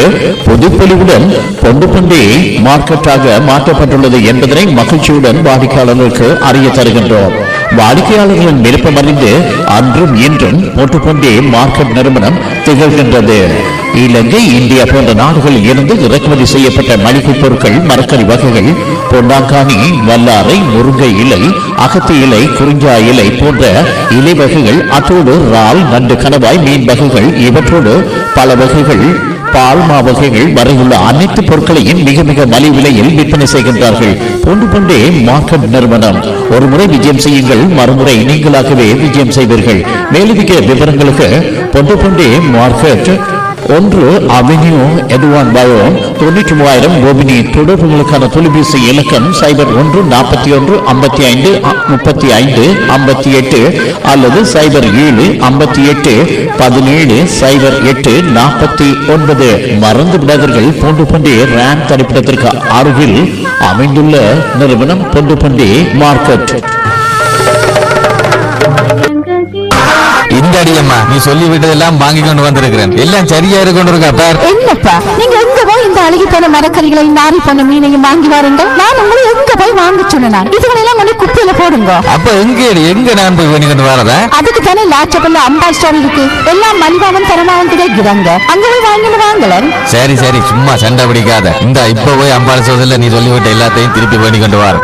புதுப்பொலிவுடன் பொண்டு பொண்டே மார்க்கெட்டாக மாற்றப்பட்டுள்ளது என்பதனை மகிழ்ச்சியுடன் வாடிக்கையாளர்களுக்கு அறிய தருகின்றோம் வாடிக்கையாளர்களின் விருப்பம் அறிந்து அன்றும் இன்றும் பொண்டு பொண்டே மார்க்கெட் நிறுவனம் திகழ்கின்றது இலங்கை இந்தியா போன்ற நாடுகளில் இருந்து இறக்குமதி செய்யப்பட்ட மளிகை பொருட்கள் மரக்கறி வகைகள் பொன்னாங்கானி வல்லாரை முருங்கை இலை அகத்தி இலை குறிஞ்சா இலை போன்ற இலை வகைகள் அத்தோடு இறால் நண்டு கணவாய் மீன் வகைகள் இவற்றோடு பல வகைகள் பால்மா வகைகள் வரையுள்ள அனைத்து பொருட்களையும் மிக மிக மலிவு விலையில் விற்பனை செய்கின்றார்கள் பொண்டு பொண்டே மார்க்கெட் நிறுவனம் ஒரு முறை விஜயம் செய்யுங்கள் மறுமுறை நீங்களாகவே விஜயம் செய்வீர்கள் மேலதிக விவரங்களுக்கு பொண்டு பொண்டே மார்க்கெட் ஒன்று அவென்யூ எட்வான் பயோ தொண்ணூற்றி மூவாயிரம் கோபினி தொடர்புகளுக்கான தொலைபேசி இலக்கம் சைபர் ஒன்று நாற்பத்தி ஒன்று ஐம்பத்தி ஐந்து முப்பத்தி ஐந்து ஐம்பத்தி எட்டு அல்லது சைபர் ஏழு ஐம்பத்தி எட்டு பதினேழு சைபர் எட்டு நாற்பத்தி ஒன்பது மறந்து விடாதீர்கள் பூண்டு பண்டி ரேம் தரிப்பிடத்திற்கு அருகில் அமைந்துள்ள நிறுவனம் பூண்டு பண்டி மார்க்கெட் இந்த அடியம்மா நீ சொல்லி விட்டதெல்லாம் வாங்கி கொண்டு வந்திருக்கிறேன் எல்லாம் சரியா இருக்கு கொண்டு இருக்கா பார் என்னப்பா நீங்க எங்க போய் இந்த அழுகி போன மரக்கறிகளை நாரி போன மீனையும் வாங்கி வாருங்க நான் உங்களை எங்க போய் வாங்க சொன்னேன் இதுகளெல்லாம் கொண்டு குப்பையில போடுங்க அப்ப எங்க எங்க நான் போய் பண்ணி கொண்டு வரதா அதுக்கு தானே லாச்சப்பல்ல அம்பா ஸ்டோர் இருக்கு எல்லாம் மலிவாவும் தரமாவும் கிடைக்கிறாங்க அங்க போய் வாங்கிட்டு வாங்கலன் சரி சரி சும்மா சண்டை பிடிக்காத இந்த இப்ப போய் அம்பாள் சோதல நீ சொல்லிவிட்ட எல்லாத்தையும் திருப்பி பண்ணி கொண்டு வர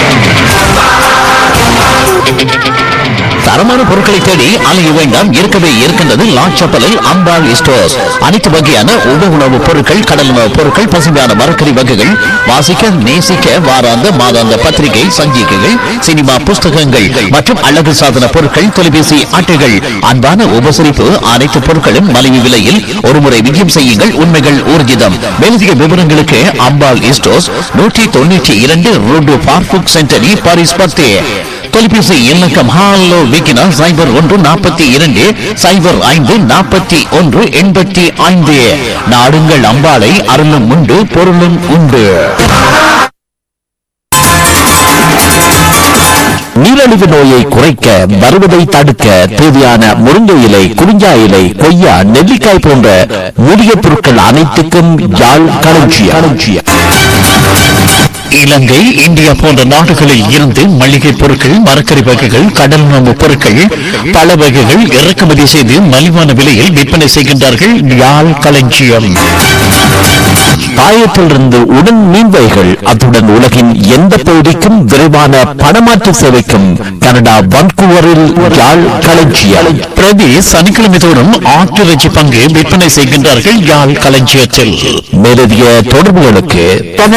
தரமான பொருட்களை தேடி அலைய வேண்டாம் இருக்கவே இருக்கின்றது லாச்சப்பலில் அம்பாள் ஸ்டோர்ஸ் அனைத்து வகையான உப உணவுப் பொருட்கள் கடல் உணவுப் பொருட்கள் பசுமையான மரக்கறி வகைகள் வாசிக்க நேசிக்க வாராந்த மாதாந்த பத்திரிகை சஞ்சிகைகள் சினிமா புஸ்தகங்கள் மற்றும் அழகு சாதன பொருட்கள் தொலைபேசி அட்டைகள் அன்பான உபசரிப்பு அனைத்து பொருட்களும் மலிவு விலையில் ஒருமுறை விஜயம் செய்யுங்கள் உண்மைகள் ஊர்ஜிதம் மேலதிக விவரங்களுக்கு அம்பாள் ஸ்டோர்ஸ் நூற்றி தொண்ணூற்றி இரண்டு ரோடு பார்புக் சென்டரி பாரிஸ் பத்தே தொலைபேசி இலக்கம் ஹாலோ விக்கினா சைபர் ஒன்று நாற்பத்தி இரண்டு சைபர் ஐந்து நாற்பத்தி ஒன்று எண்பத்தி ஐந்து நாடுங்கள் அம்பாளை அருளும் உண்டு பொருளும் உண்டு நீரிழிவு நோயை குறைக்க வருவதை தடுக்க தேவையான முருங்கை இலை குறிஞ்சா இலை கொய்யா நெல்லிக்காய் போன்ற மூலிகை பொருட்கள் அனைத்துக்கும் யாழ் களஞ்சியம் இலங்கை இந்தியா போன்ற நாடுகளில் இருந்து மளிகை பொருட்கள் மரக்கறி வகைகள் கடல் உணவு பொருட்கள் பல வகைகள் இறக்குமதி செய்து மலிவான விலையில் விற்பனை செய்கின்றார்கள் யாழ் களஞ்சியம் பாயத்திலிருந்து உடன் மீன்வைகள் அத்துடன் உலகின் எந்த பகுதிக்கும் விரைவான பணமாற்று சேவைக்கும் கனடா வன்கூவரில் யாழ் களஞ்சியம் பிரதி சனிக்கிழமை தோறும் ஆட்டிறைச்சி பங்கு விற்பனை செய்கின்றார்கள் யாழ் களஞ்சியத்தில் மேலதிக தொடர்புகளுக்கு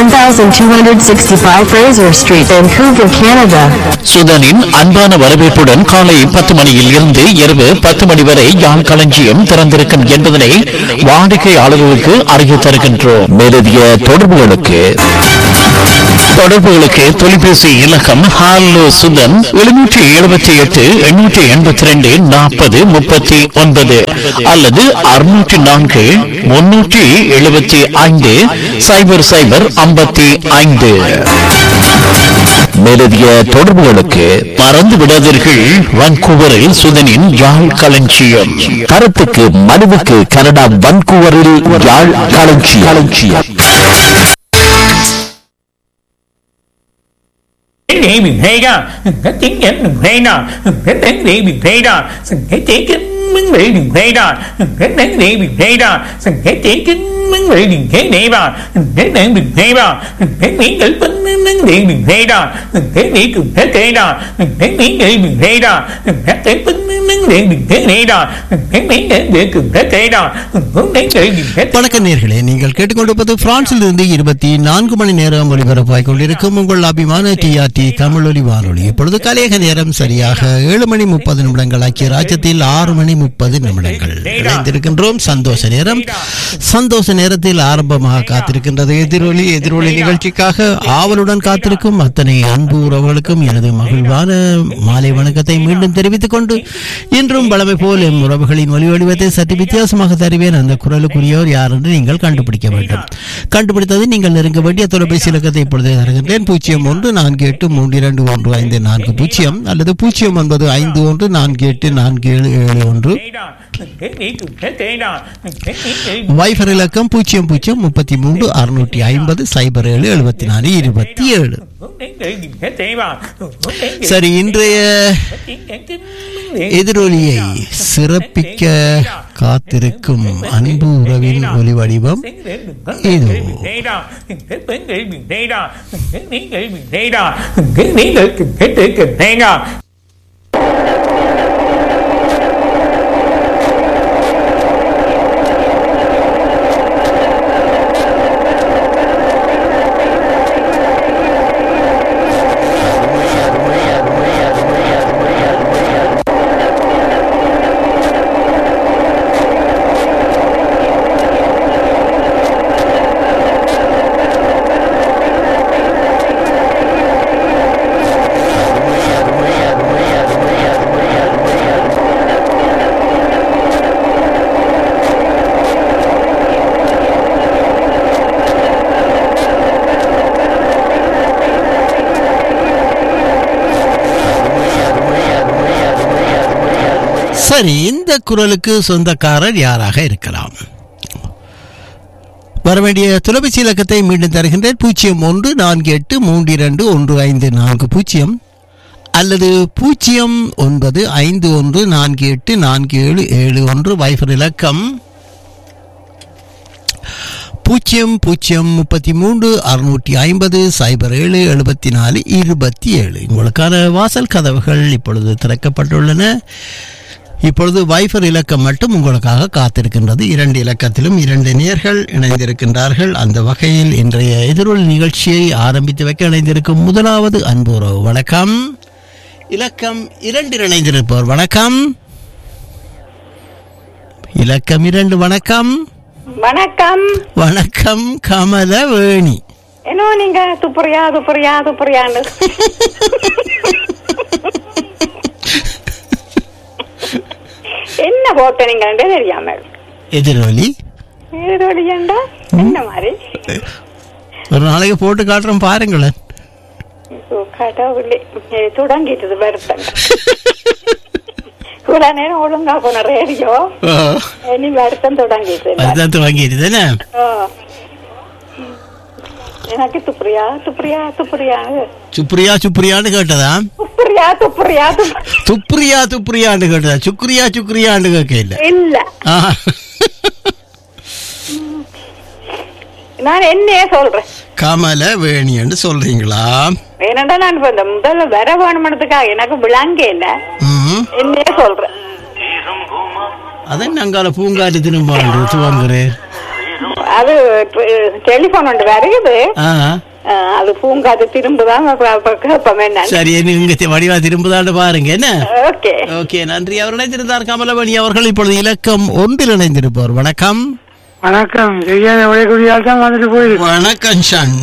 7265 Fraser Street, Vancouver, Canada. சுதனின் அன்பான வரவேற்புடன் காலை பத்து மணியில் இருந்து இரவு பத்து மணி வரை யாழ் களஞ்சியம் திறந்திருக்கும் என்பதனை வாடிக்கையாளர்களுக்கு அறிய தருகின்றோம் மேலதிக தொடர்புகளுக்கு தொடர்புகளுக்கு தொலைபேசி இலக்கம் ஹாலோ சுதன் எழுநூற்றி எழுபத்தி எட்டு எண்ணூற்றி எண்பத்தி ரெண்டு நாற்பது முப்பத்தி ஒன்பது அல்லது அறுநூற்றி நான்கு முன்னூற்றி எழுபத்தி ஐந்து சைபர் சைபர் ஐம்பத்தி ஐந்து மேலதிக தொடர்புகளுக்கு மறந்து விடாதீர்கள் வான்கூவரில் சுதனின் யாழ் களஞ்சியம் கருத்துக்கு மனுவுக்கு கனடா வான்கூவரில் யாழ் களஞ்சியம் களஞ்சியம் Để mình hay ra, cái tiếng nhắn mình hay ra, cái tiếng để mình hay ra, cái tiếng kính mình để mình hay ra, cái tiếng để mình hay ra, cái tiếng kính mình để mình hay để ra, cái tiếng mình hay ra, cái tiếng để mình mình để mình hay ra, cái tiếng cùng thế thế ra, cái tiếng để mình hay ra, cái tiếng mình mình để mình hay ra, cái tiếng để để cùng thế thế ra, cũng tiếng để mình thế வணக்க நேர்களே நீங்கள் கேட்டுக்கொண்டிருப்பது பிரான்சில் இருந்து இருபத்தி நான்கு மணி நேரம் ஒலிபரப்பாய் கொண்டிருக்கும் உங்கள் அபிமான டிஆர்டி தமிழொலி வானொலி இப்பொழுது கலையக நேரம் சரியாக ஏழு மணி முப்பது நிமிடங்கள் ஆக்கிய ராஜ்யத்தில் ஆறு மணி முப்பது நிமிடங்கள் இணைந்திருக்கின்றோம் சந்தோஷ நேரம் சந்தோஷ நேரத்தில் ஆரம்பமாக காத்திருக்கின்றது எதிரொலி எதிரொலி நிகழ்ச்சிக்காக ஆவலுடன் காத்திருக்கும் அத்தனை அன்பு உறவுகளுக்கும் எனது மகிழ்வான மாலை வணக்கத்தை மீண்டும் தெரிவித்துக் கொண்டு இன்றும் பலமை போல் எம் உறவுகளின் ஒலி வடிவத்தை சற்று வித்தியாசமாக தருவேன் அந்த குரலுக்குரியவர் யார் என்று நீங்கள் கண்டுபிடிக்க வேண்டும் கண்டுபிடித்தது நீங்கள் நெருங்க வேண்டிய தொலைபேசி இலக்கத்தை இப்பொழுது தருகின்றேன் பூஜ்ஜியம் ஒன்று நான்கு எட்டு மூன்று இரண்டு ஒன்று ஐந்து நான்கு பூஜ்ஜியம் அல்லது பூஜ்ஜியம் ஒன்பது ஐந்து ஒன்று நான்கு எட்டு நான்கு ஏழு ஏழு ஒன்று ஒன்று வைஃபர் இலக்கம் பூஜ்ஜியம் பூஜ்ஜியம் முப்பத்தி மூன்று அறுநூற்றி ஐம்பது சைபர் ஏழு எழுபத்தி நாலு இருபத்தி ஏழு சரி இன்றைய எதிரொலியை சிறப்பிக்க காத்திருக்கும் அன்பு உறவின் ஒலி வடிவம் இதோ நீங்கள் சரி இந்த குரலுக்கு சொந்தக்காரர் யாராக இருக்கலாம் வர வேண்டிய தொலைபேசி இலக்கத்தை மீண்டும் தருகின்றேன் பூஜ்ஜியம் ஒன்று நான்கு எட்டு மூன்று இரண்டு ஒன்று ஐந்து நான்கு பூஜ்ஜியம் அல்லது பூஜ்ஜியம் ஒன்பது ஐந்து ஒன்று நான்கு எட்டு நான்கு ஏழு ஏழு ஒன்று வைஃபர் இலக்கம் பூஜ்ஜியம் பூஜ்ஜியம் முப்பத்தி மூன்று அறுநூற்றி ஐம்பது சைபர் ஏழு எழுபத்தி நாலு இருபத்தி ஏழு உங்களுக்கான வாசல் கதவுகள் இப்பொழுது திறக்கப்பட்டுள்ளன இப்பொழுது வைஃபர் இலக்கம் மட்டும் உங்களுக்காக காத்திருக்கின்றது இரண்டு இலக்கத்திலும் இரண்டு நேர்கள் இணைந்திருக்கின்றார்கள் அந்த வகையில் இன்றைய எதிரொலி நிகழ்ச்சியை ஆரம்பித்து வைக்க இணைந்திருக்கும் முதலாவது அன்புறவு வணக்கம் இலக்கம் இரண்டில் இணைந்திருப்பவர் வணக்கம் இலக்கம் இரண்டு வணக்கம் வணக்கம் வணக்கம் கமலவேணி என்ன நீங்க துப்புரியா துப்புரியா துப்புரியான்னு என்ன போட்ட நீங்க தெரியாம எதிரொலி ஏதோடியண்டா என்ன மாதிரி ஒரு நாளைக்கு போட்டு காட்டுறோம் பாருங்களேன் ஓ, கடவுளே இது தொடங்கிட்டது வருத்தங்க இவ்வளவு நேரம் ஒழுங்கா போன ரேடியோ இனி வருத்தம் தொடங்கிட்டு அதுதான் வாங்கிடுதுன்னு ஓ. எனக்கு துப்புரியா துப்புரியா துப்புரியான்னு சுப்ரியா சுப்ரியான்னு கேட்டதா துப்புரியா துப்புரியா துப்பு- துப்ரியா துப்ரியான்னு கேட்டதா சுக்ரியா சுக்ரியான்னு கேட்க இல்ல இல்ல ஆஹா. நான் என்னையே சொல்றேன் கமல வேணின்னு சொல்றீங்களா ஏனண்டா நான் இப்ப இந்த முதல்ல வர வேணுமன்றதுக்காக எனக்கு விளங்க இல்ல ம் என்னையே சொல்றேன் அதான் அங்கால பூங்காட்டு திரும்ப துவங்குறேன் அது டெலிபோன் ஒன்று வருகுது ஆ அஹ், அது பூங்காது திரும்புதான் கேட்போம் என்ன சரி என்ன இங்க தி- வடிவா திரும்புதாண்டு பாருங்க என்ன ஓகே ஓகே நன்றி அவர் இணைந்திருந்தார் கமலவேணி அவர்கள் இப்பொழுது இலக்கம் ஒன்றில் இணைந்திருப்பவர் வணக்கம் வணக்கம் செய்யாத உடையக்கூடியால் தான் வந்துட்டு போயிருக்கு வணக்கம் ஷன்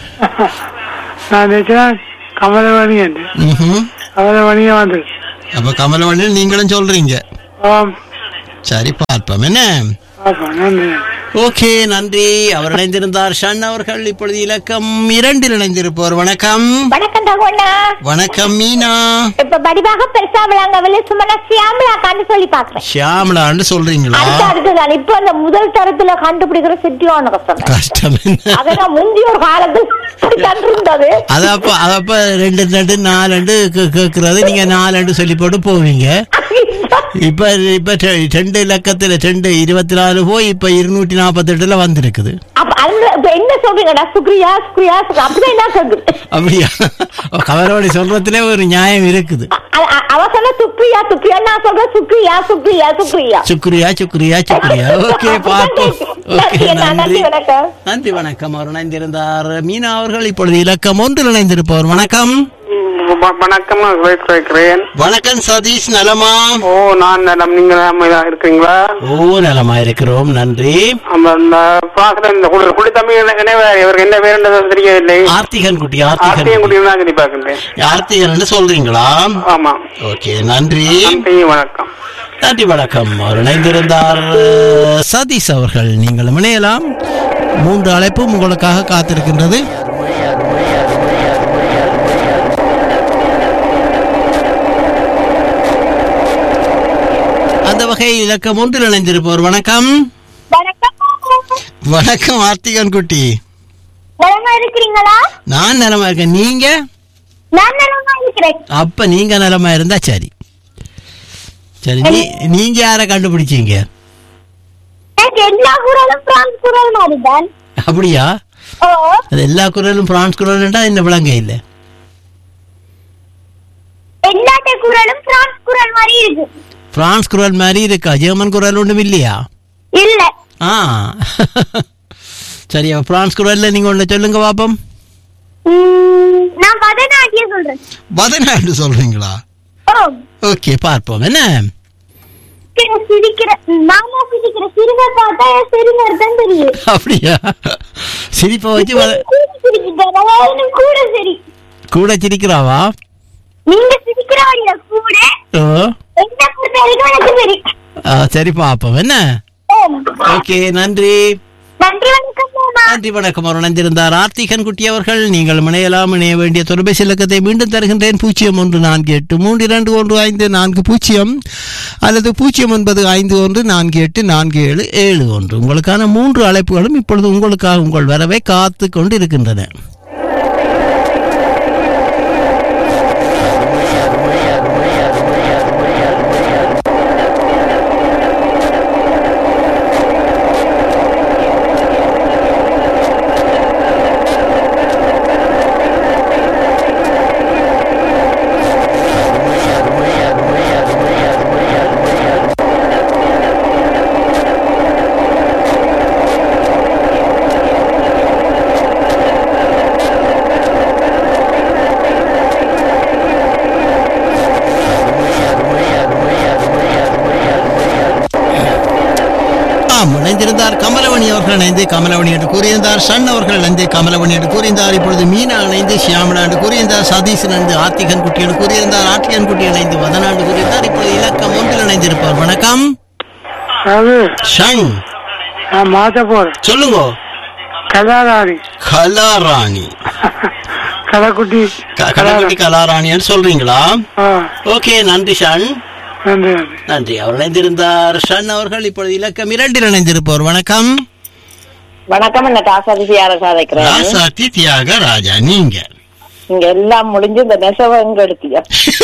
நான் நினைச்சேன் கமலவாணி என்று ம்ஹும். கமலவாணியே வந்து அப்ப கமலவேணி நீங்களும் சொல்றீங்க ஆம் சரி பார்ப்போம் என்ன பார்ப்போம் நன்றி ஓகே நன்றி அவர் இணைந்திருந்தார் ஷன் அவர்கள் இப்பொழுது இலக்கம் இரண்டில் இணைந்திருப்பவர் வணக்கம் வணக்கம் தகவண்ணா வணக்கம் மீனா இப்ப வடிவாக பெருசா விளங்கவில்லை சும்மா நான் சியாமலாக்கான்னு சொல்லி பாக்குறேன் ஷியாமலான்னு சொல்றீங்களா அடுத்த அடுத்ததான் இப்ப அந்த முதல் தரத்துல கண்டுபிடிக்கிற சிட்டியான கஷ்டம் கஷ்டம் என்ன அதெல்லாம் முந்தைய ஒரு காலத்தில் இப்படித்தான் இருந்தது அது அப்ப அது அப்ப ரெண்டு ரெண்டு நாலண்டு கே- கேக்குறது நீங்க நாலண்டு சொல்லி போட்டு போவீங்க இப்ப இப்ப ரெ- ரெண்டு இலக்கத்துல ரெண்டு இருபத்தி நாலு போய் இப்ப இருநூற்றி நாற்பத்தி எட்டுல வந்திருக்குது அப்ப அதுல இப்ப என்ன சொல்றீங்கடா சுக்ரியா சுக்ரியா சுக்ரியா. அப்படிதான் என்ன சொல்றது அப்படியா கவரோட சொல்றதுல ஒரு நியாயம் இருக்குது அ- அ- அவ சொன்ன சுக்ரியா சுக்ரியா நான் சொல்றேன் சுக்ரியா சுக்ரியா சுக்ரியா சுக்ரியா சுக்ரியா சுக்ரியா ஓகே பார்ப்போம் ஓகே நன்றி, நன்றி, நன்றி வணக்கம். நன்றி வணக்கம் அவர் இணைந்திருந்தார் மீனா அவர்கள் இப்பொழுது இலக்கம் ஒன்றில் இணைந்திருப்பவர் வணக்கம் வணக்கம் வைக்கிறேன் வணக்கம் சதீஷ் நலமா ஓ நான் நலம் நீங்க நலமா இருக்கீங்களா ஓ நலமா இருக்கிறோம் நன்றி ஆமா, இந்த பாக்குற இந்த குடி குடி தமிழ் இவருக்கு என்ன பேர் என்றது தெரியவில்லை ஆர்த்திகன் குட்டி ஆர்த்தியம் ஆர்த்திகன் குடி தான் சொல்லி பார்க்கின்றேன் ஆர்த்திகன் சொல்றீங்களா ஆமா ஓகே நன்றி நன்றி வணக்கம் நன்றி வணக்கம் அவர் இணைந்திருந்தார் அஹ், சதீஷ் அவர்கள் நீங்கள் இணையலாம் மூன்று அழைப்பும் உங்களுக்காக காத்திருக்கின்றது அந்த வகை இலக்கம் ஒன்றில் இணைந்திருப்பவர் வணக்கம் வணக்கம் வணக்கம் ஆர்த்திகன் குட்டி நலமா இருக்கிறீங்களா நான் நலமா இருக்கேன் நீங்க நான் நலமா இருக்கிறேன் அப்ப நீங்க நலமா இருந்தா சரி சரி நீ நீங்க யார கண்டுபிடிச்சீங்க எனக்கு எல்லா குரலும் பிரான்ஸ் குரல் மாதிரிதான் அப்படியா ஓ அது எல்லா குரலும் பிரான்ஸ் குரல்ன்றா இந்த விளங்க இல்ல எல்லாட்ட குரலும் பிரான்ஸ் குரல் மாதிரி இருக்கு பிரான்ஸ் குரல் மாதிரி இருக்கா ஜெர்மன் குரல் ஒன்றும் இல்லையா இல்ல ஆ சரி அப்ப பிரான்ஸ் குரல்ல நீங்க ஒண்ணு சொல்லுங்க பாப்போம் உம், நான் பதநாட்டியம் சொல்றேன் பதினாறு சொல்றீங்களா ஓ ஓகே பார்ப்போம் என்ன சிரிக்கிற- சிரிக்கிற மாமா சிரிக்கிற சிறுமை பார்த்தா சிறுவர் தான் தெரியும் அப்படியா சிரிப்பை வச்சு வ- கூட சிரிக்கிட்டாரா? அவனும் கூட சரி கூட சிரிக்கிறாவா நீங்க சிரிக்கிற வழியில கூட ஓ என்ன பொறுத்த வரைக்கும் எனக்கு சரி ஆ, சரி பாப்போம் என்ன ஓம். ஓகே நன்றி நன்றி வணக்கம் மாமா நன்றி வணக்கம் அவர் இணைந்திருந்தார் ஆர்த்திகன் குட்டி அவர்கள் நீங்கள் இணையலாம் இணைய வேண்டிய தொலைபேசி இலக்கத்தை மீண்டும் தருகின்றேன் பூஜ்ஜியம் ஒன்று நான்கு எட்டு மூன்று இரண்டு ஒன்று ஐந்து நான்கு பூஜ்ஜியம் அல்லது பூஜ்ஜியம் ஒன்பது ஐந்து ஒன்று நான்கு எட்டு நான்கு ஏழு ஏழு ஒன்று உங்களுக்கான மூன்று அழைப்புகளும் இப்பொழுது உங்களுக்காக உங்கள் வரவை காத்து கொண்டு இருக்கின்றன ஆம் இணைந்திருந்தார் கமலவணி அவர்கள் இணைந்து கமலவணி என்று கூறியிருந்தார் சன் அவர்கள் இணைந்து கமலவணி என்று கூறியிருந்தார் இப்பொழுது மீனா இணைந்து ஷியாமலா என்று கூறியிருந்தார் சதீஷ் இணைந்து ஆர்த்திகன் குட்டி என்று கூறியிருந்தார் ஆர்த்திகன் குட்டி இணைந்து வதனாண்டு கூறியிருந்தார் இப்பொழுது இலக்கம் ஒன்றில் இணைந்திருப்பார் வணக்கம் அது ஷன் நான் மாத்த போறேன் சொல்லுங்க கலாராணி கலாராணி கலக்குட்டி க- கலாக்குட்டி கலாராணின்னு சொல்றீங்களா ஆ ஓகே நன்றி ஷன் நன்றி நன்றி நன்றி அவர் இணைந்திருந்தார் ஷன் அவர்கள் இப்பொழுது இலக்கம் இரண்டில் இணைந்திருப்பவர் வணக்கம் வணக்கம் என்ன தாசாதி சாதைக்கிறேன் ராசாத்தி தியாக ராஜா நீங்க இங்க எல்லாம் முடிஞ்சு இந்த நெசவை எங்க எடுத்தீங்க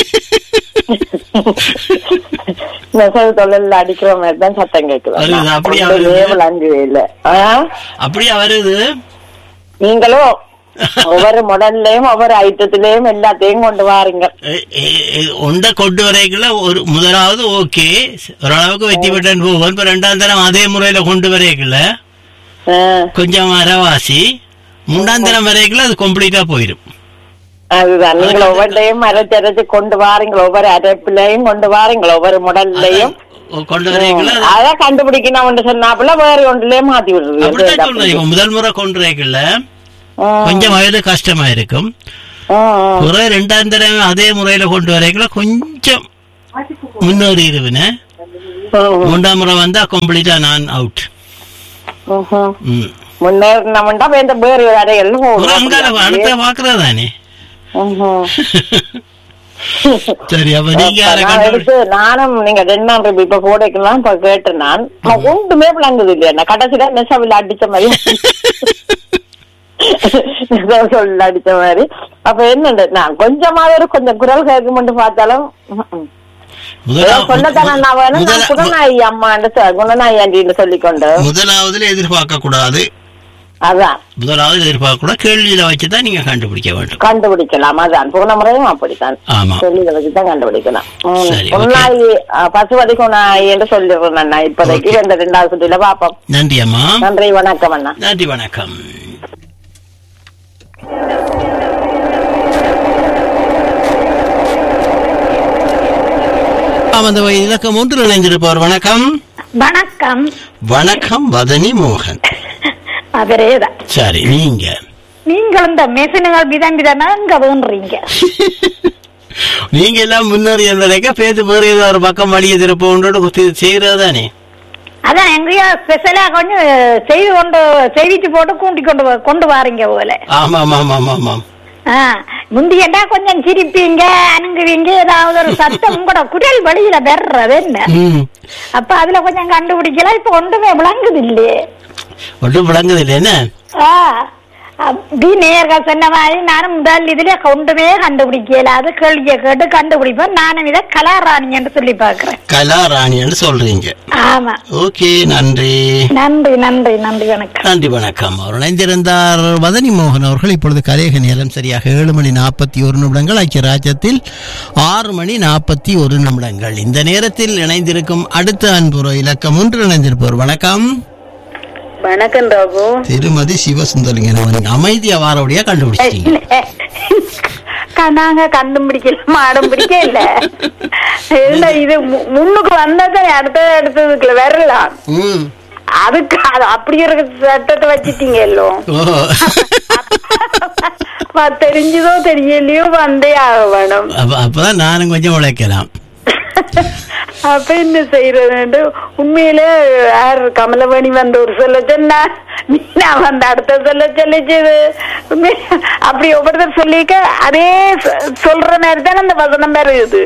நெசவு தொழில் அடிக்கிற மாதிரி தான் சத்தம் கேக்குது அது அப்படியா ஒன்றுமே வருது? விளங்கவே இல்ல ஆ? அப்படியா வருது நீங்களும் ஒவ்வொரு மாடல்லையும் ஒவ்வொரு ஐட்டத்திலையும் எல்லாத்தையும் கொண்டு வாரீங்க எ- எ- எ- ஒன்றை கொண்டு வரைக்குள்ள ஒரு முதலாவது ஓகே ஓரளவுக்கு வெற்றி பெற்றேன் போவோம் இப்ப ரெண்டாம் தரம் அதே முறையில கொண்டு வரைக்குள்ள ஆ, கொஞ்சம் அரைவாசி மூன்றாம் தரம் வரைக்குள்ள அது கம்ப்ளீட்டா போயிடும் அதுதான் நீங்கள் ஒவ்வொன்றையும் அரைச்சரைச்சு கொண்டு வாரீங்களா ஒவ்வொரு அரைப்பிலையும் கொண்டு வாரீங்களா ஒவ்வொரு மாடல்லையும் அதான் கொண்டு வரைக்குள்ள அது- அதான் கண்டுபிடிக்கணும் சொன்னாப்புல வேற ஒன்றுலயே மாத்தி அப்படித்தான் சொல்றேன் விடுறது இப்ப முதல் முறை கொண்டு வரைக்குள்ள கொஞ்சம் வயது கஷ்டமா இருக்கும் குறை ரெண்டாம் தடவை அதே முறையில கொண்டு வரைக்குள்ள கொஞ்சம் முன்னேறி இருவின மூன்றாம் முறை வந்தா கம்ப்ளீட்டா நான் அவுட் ம் முன்னேறினோம்டா வேந்த வேறு அறைகள் ஒரு அங்கால அடுத்த பாக்குறதானே சரி அப்ப நீங்க யாரை நான் கண்டு எடுத்து நானும் நீங்க ரெண்டாம் ரூபாய் இப்ப போடைக்கலாம் இப்ப கேட்டேன் நான் நான் ஒன்றுமே விளங்குது இல்லையா நான் கடைசியில நெசவில் அடிச்ச மாதிரி நெசவில் அடிச்ச மாதிரி அப்ப என்ன நான் கொஞ்சமாவது ஒரு கொஞ்சம் குரல் கேட்குமென்று பார்த்தாலும் ம்ம். முதலா- சொன்னதான நான் வேணும் நான் முதலா- குணநாயி அம்மாண்டு சொ- குணநாயி ஆண்டின்னு சொல்லிக்கொண்டு முதலாவதுல எதிர்பார்க்க கூடாது அதான் முதலாவது எதிர்பார்க்க கூடாது கேள்வியில வச்சுதான் நீங்க கண்டுபிடிக்க வேண்டும் கண்டுபிடிக்கலாம் அதான் போன முறையும் அப்படித்தான் ஆமா சொல்லித வச்சுதான் கண்டுபிடிக்கலாம் ம். சரி, okay. குணநாயி அஹ், பசுபதி குணநாயி என்று சொல்லிடுறேன் அண்ணா இப்போதைக்கு இந்த ரெண்டாவது சுற்றில பாப்போம் நன்றி அம்மா நன்றி வணக்கம் அண்ணா நன்றி வணக்கம் ஆம், அந்த இலக்கம் ஒன்றில் இணைந்திருப்பவர் வணக்கம் வணக்கம் வணக்கம் வதனி மோகன் அவரேதான் சரி நீங்க நீங்கள் இந்த மெஷினுகள் விதம் விதமா எங்க வேண்டுறீங்க நீங்க எல்லாம் முன்னேறி இருந்ததைக்க பேத்து வேறு ஏதோ ஒரு பக்கம் வழியை திருப்போன்றோடு செய்யறதானே அதான் எங்கேயோ ஸ்பெஷலா கொஞ்சம் செய்து கொண்டு செய்திட்டு போட்டு கூட்டி கொண்டு வ- கொண்டு வாரீங்க போல ஆமா ஆமா ஆமா ஆமா ஆமாம் ஆ, ஆ, முந்தியண்டா கொஞ்சம் சிரிப்பீங்க அணுங்குவீங்க ஏதாவது ஒரு சத்தம் உங்களோட குரல் வழியில பெறது என்ன ம் அப்ப அதுல கொஞ்சம் கண்டுபிடிக்கலாம் இப்ப ஒன்றுமே விளங்குது இல்லையே ஒன்றும் விளங்குது இல்லை என்ன ஆ, அப்படி நேர்கள் சொன்ன மாதிரி நானும் முதல் இதுல ஒன்றுமே கண்டுபிடிக்கல அது கேள்வியை கேட்டு கண்டுபிடிப்பேன் நானும் இதை கலாராணி என்று சொல்லி பாக்குறேன் கலாராணின்னு சொல்றீங்க ஆமா ஓகே நன்றி நன்றி நன்றி நன்றி வணக்கம் நன்றி வணக்கம் அவர் இணைந்திருந்தார் வதனி மோகன் அவர்கள் இப்பொழுது கலேக நேரம் சரியாக ஏழு மணி நாற்பத்தி ஒரு நிமிடங்கள் ஐக்கிய ராஜ்யத்தில் ஆறு மணி நாற்பத்தி ஒரு நிமிடங்கள் இந்த நேரத்தில் இணைந்திருக்கும் அடுத்த அன்புற இலக்கம் ஒன்று இணைந்திருப்பவர் வணக்கம் வணக்கம் ராகு திருமதி சிவசுந்தரிங்க அமைதியா வாரவடியா கண்டுபிடிச்சிட்டீங்க க- நாங்க கண்டும் பிடிக்கல மாடம் பிடிக்கல இல்ல இது மு- முன்னுக்கு வந்ததை அடுத்த அடுத்ததுக்குள்ள வரலாம் ம் அதுக்கு அது அப்படி ஒரு சட்டத்தை வச்சிட்டீங்க எல்லோ ஓ வ- தெரிஞ்சதோ தெரியலையோ வந்தே ஆக வேணும் அப்ப அப்பதான் நானும் கொஞ்சம் உழைக்கலாம் அப்ப என்ன செய்யறது உண்மையில யார் கமலவாணி வந்த ஒரு சொல்ல சொன்னா மீனா வந்த அடுத்த சொல்ல சொல்லிச்சது உண்மையில அப்படி ஒவ்வொருத்தர் சொல்லிக்க அதே சொ- சொல்ற மாதிரி தானே அந்த வசனம் வருது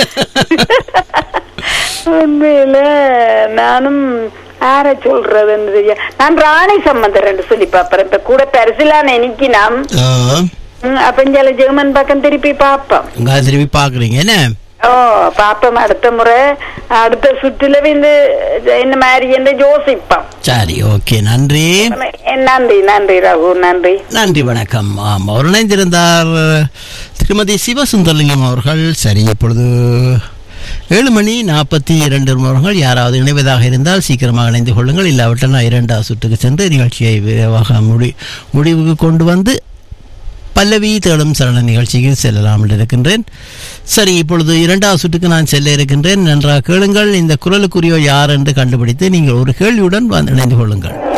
உண்மையில நானும் யார சொல்றதுன்னு தெரியா நான் ராணி சம்பந்தர் சொல்லி பாப்பறேன் இப்ப கூட பரிசிலா நினைக்கினாம் ஓ அப்ப இங்க ஜெர்மன் பக்கம் திருப்பி பாப்போம் உங்க திரும்பி பாக்குறீங்க என்ன ஓ பாப்போம் அடுத்த முறை அடுத்த சுற்றுல வந்து இந்த மாதிரி என்று யோசிப்போம் சரி ஓகே நன்றி நன்றி நன்றி ரகு நன்றி நன்றி வணக்கம் ஆம் அவர் இணைந்திருந்தார் திருமதி சிவசுந்தரலிங்கம் அவர்கள் சரி இப்பொழுது ஏழு மணி நாற்பத்தி இரண்டு நிமிடங்கள் யாராவது இணைவதாக இருந்தால் சீக்கிரமாக இணைந்து கொள்ளுங்கள் இல்லாவிட்டால் நான் இரண்டாவது சுற்றுக்கு சென்று நிகழ்ச்சியை விரைவாக முடி முடிவுக்கு கொண்டு வந்து பல்லவி தேடும் சரண நிகழ்ச்சிக்கு செல்லலாம் என்று இருக்கின்றேன் சரி இப்பொழுது இரண்டாவது சுற்றுக்கு நான் செல்ல இருக்கின்றேன் நன்றாக கேளுங்கள் இந்த குரலுக்குரிய யார் என்று கண்டுபிடித்து நீங்கள் ஒரு கேள்வியுடன் வந்து இணைந்து கொள்ளுங்கள்